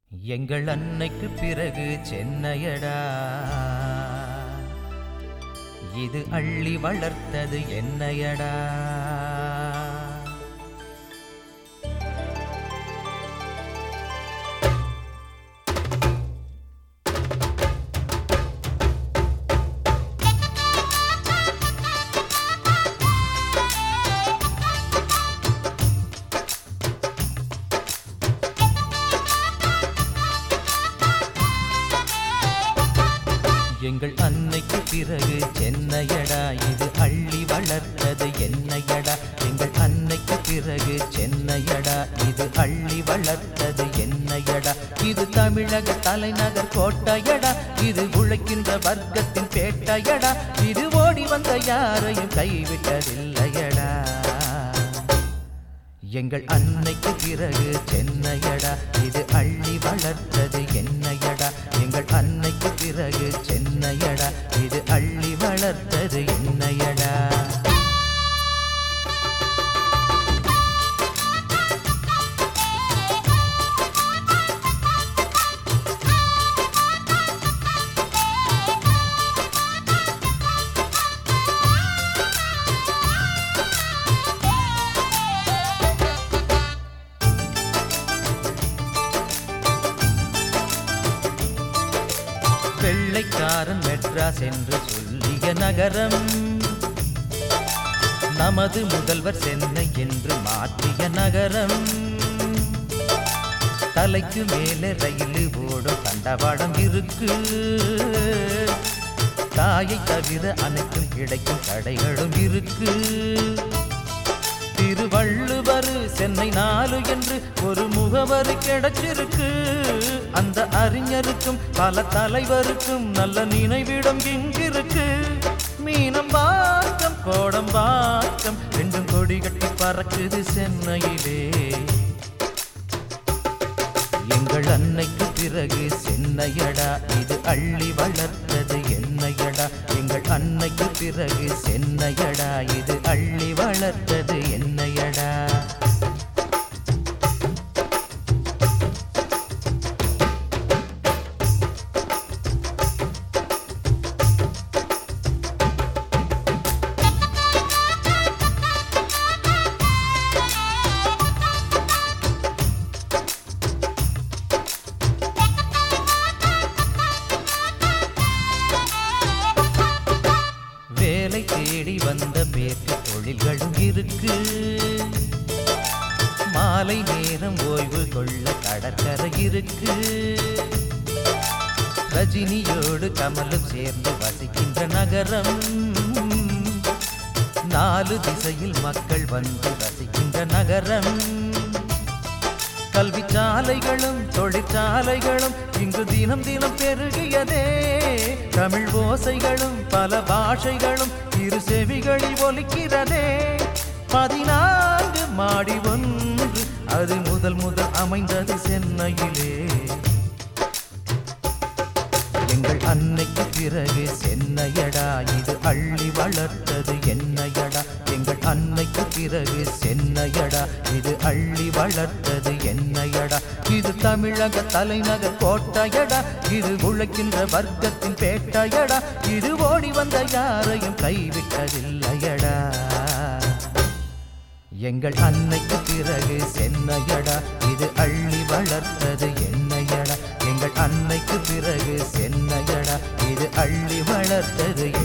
எங்கள் அன்னைக்கு பிறகு சென்னையடா இது அள்ளி வளர்த்தது என்னையடா எங்கள் அன்னைக்கு பிறகு சென்னையடா இது அள்ளி வளர்த்தது என்னையடா எங்கள் அன்னைக்கு பிறகு சென்னையடா இது அள்ளி வளர்த்தது என்னையடா இது தமிழக தலைநகர் கோட்டையடா இது உழைக்கின்ற வர்க்கத்தின் பேட்டையடா இது ஓடி வந்த யாரையும் கைவிட்டதில்லையடா எங்கள் அன்னைக்கு பிறகு சென்னையடா இது அள்ளி வளர்த்தது என்னையடா எங்கள் அன்னைக்கு பிறகு சென்னையடா இது அள்ளி வளர்த்தது என்னையடா வெள்ளைக்காரன் மெட்ராஸ் என்று சொல்லிய நகரம் நமது முதல்வர் சென்னை என்று மாற்றிய நகரம் தலைக்கு மேலே ரயில் ஓடும் தண்டவாளம் இருக்கு தாயை தவிர அனைத்தும் கிடைக்கும் கடைகளும் இருக்கு திருவள்ளுவர் சென்னை நாலு என்று ஒரு முகவரி கிடைச்சிருக்கு அந்த அறிஞருக்கும் பல தலைவருக்கும் நல்ல நினைவிடம் இங்கிருக்கு மீனம்பாக்கம் கோடம்பாக்கம் ரெண்டும் கொடி கட்டி பறக்குது சென்னையிலே எங்கள் அன்னைக்கு பிறகு சென்னையடா இது அள்ளி வளர்த்தது என்னையடா எங்கள் அன்னைக்கு பிறகு சென்னையடா இது அள்ளி வளர்த்தது என்னையடா வேலை தேடி வந்த பேருக்கு தொழில்களும் இருக்கு மாலை நேரம் ஓய்வு கொள்ள கடற்கரை இருக்கு ரஜினியோடு கமலும் சேர்ந்து வசிக்கின்ற நகரம் நாலு திசையில் மக்கள் வந்து வசிக்கின்ற நகரம் கல்வி சாலைகளும் தொழிற்சாலைகளும் இங்கு தினம் தினம் பெருகியதே தமிழ் ஓசைகளும் பல பாஷைகளும் இரு செவிகளில் ஒலிக்கிறதே பதினான்கு மாடி ஒன்று அது முதல் முதல் அமைந்தது சென்னையிலே எங்கள் அன்னைக்கு பிறகு சென்னையடா இது அள்ளி வளர்த்தது என்னையடா எங்கள் அன்னைக்கு பிறகு சென்னையடா இது அள்ளி வளர்த்தது என்னையடா இது தமிழக தலைநகர் கோட்டையடா இது உழைக்கின்ற வர்க்கத்தின் பேட்டையடா இது ஓடி வந்த யாரையும் கைவிட்டதில்லையடா எங்கள் அன்னைக்கு பிறகு சென்னையடா இது அள்ளி வளர்த்தது என்னையடா எங்கள் அன்னைக்கு பிறகு சென்னையடா இது அள்ளி வளர்த்தது